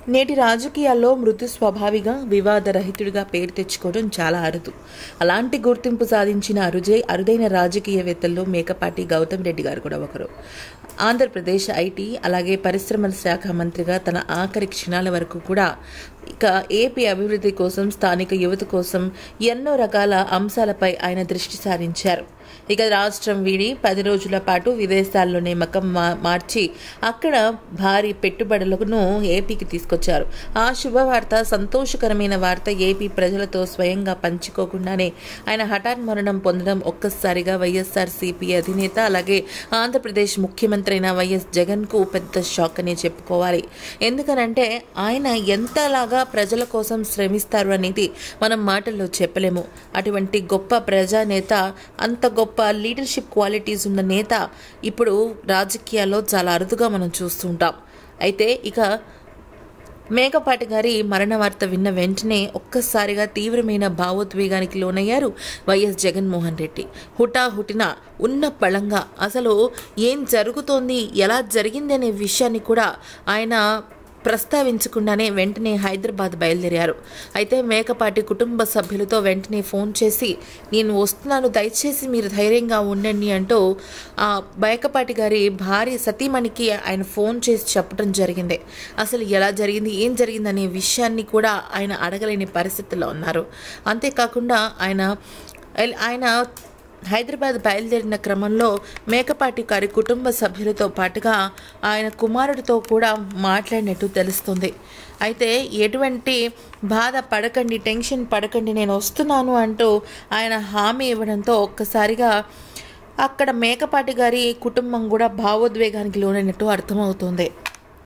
నేటి రాజకీయాల్లో మృదు స్వభావిగా వివాదరహితుడిగా పేరు తెచ్చుకోవడం చాలా అరుదు అలాంటి గుర్తింపు సాధించిన అరుజే అరుదైన రాజకీయవేత్తల్లో మేకపాటి గౌతమ్ రెడ్డి గారు కూడా ఒకరు ఆంధ్రప్రదేశ్ ఐటీ అలాగే పరిశ్రమల శాఖ మంత్రిగా తన ఆఖరి క్షణాల వరకు కూడా ఇక ఏపీ అభివృద్ధి కోసం స్థానిక యువత కోసం ఎన్నో రకాల అంశాలపై ఆయన దృష్టి సారించారు ఇక రాష్ట్రం వీడి పది రోజుల పాటు విదేశాల్లోనే మకం మా- మార్చి అక్కడ భారీ పెట్టుబడులను ఏపీకి తీసుకొచ్చారు ఆ శుభవార్త సంతోషకరమైన వార్త ఏపీ ప్రజలతో స్వయంగా పంచుకోకుండానే ఆయన హఠాత్ మరణం పొందడం ఒక్కసారిగా వైఎస్ఆర్ సిపి అధినేత అలాగే ఆంధ్రప్రదేశ్ ముఖ్యమంత్రి అయిన వైఎస్ జగన్ కు పెద్ద షాక్ అనే చెప్పుకోవాలి ఎందుకనంటే ఆయన ఎంతలాగా ప్రజల కోసం శ్రమిస్తారు అనేది మనం మాటల్లో చెప్పలేము అటువంటి గొప్ప ప్రజానేత అంత గొప్ప లీడర్షిప్ క్వాలిటీస్ ఉన్న నేత ఇప్పుడు రాజకీయాల్లో చాలా అరుదుగా మనం చూస్తుంటాం అయితే ఇక మేకపాటి గారి మరణ వార్త విన్న వెంటనే ఒక్కసారిగా తీవ్రమైన భావోద్వేగానికి లోనయ్యారు వైఎస్ జగన్మోహన్ రెడ్డి హుటాహుటిన ఉన్న పళంగా అసలు ఏం జరుగుతోంది ఎలా జరిగింది అనే విషయాన్ని కూడా ఆయన ప్రస్తావించకుండానే వెంటనే హైదరాబాద్ బయలుదేరారు అయితే మేకపాటి కుటుంబ సభ్యులతో వెంటనే ఫోన్ చేసి నేను వస్తున్నాను దయచేసి మీరు ధైర్యంగా ఉండండి అంటూ ఆ మేకపాటి గారి భార్య సతీమణికి ఆయన ఫోన్ చేసి చెప్పడం జరిగింది అసలు ఎలా జరిగింది ఏం జరిగింది అనే విషయాన్ని కూడా ఆయన అడగలేని పరిస్థితుల్లో ఉన్నారు అంతేకాకుండా ఆయన ఆయన హైదరాబాద్ బయలుదేరిన క్రమంలో మేకపాటి గారి కుటుంబ సభ్యులతో పాటుగా ఆయన కుమారుడితో కూడా మాట్లాడినట్టు తెలుస్తుంది అయితే ఎటువంటి బాధ పడకండి టెన్షన్ పడకండి నేను వస్తున్నాను అంటూ ఆయన హామీ ఇవ్వడంతో ఒక్కసారిగా అక్కడ మేకపాటి గారి కుటుంబం కూడా భావోద్వేగానికి లోనైనట్టు అర్థమవుతుంది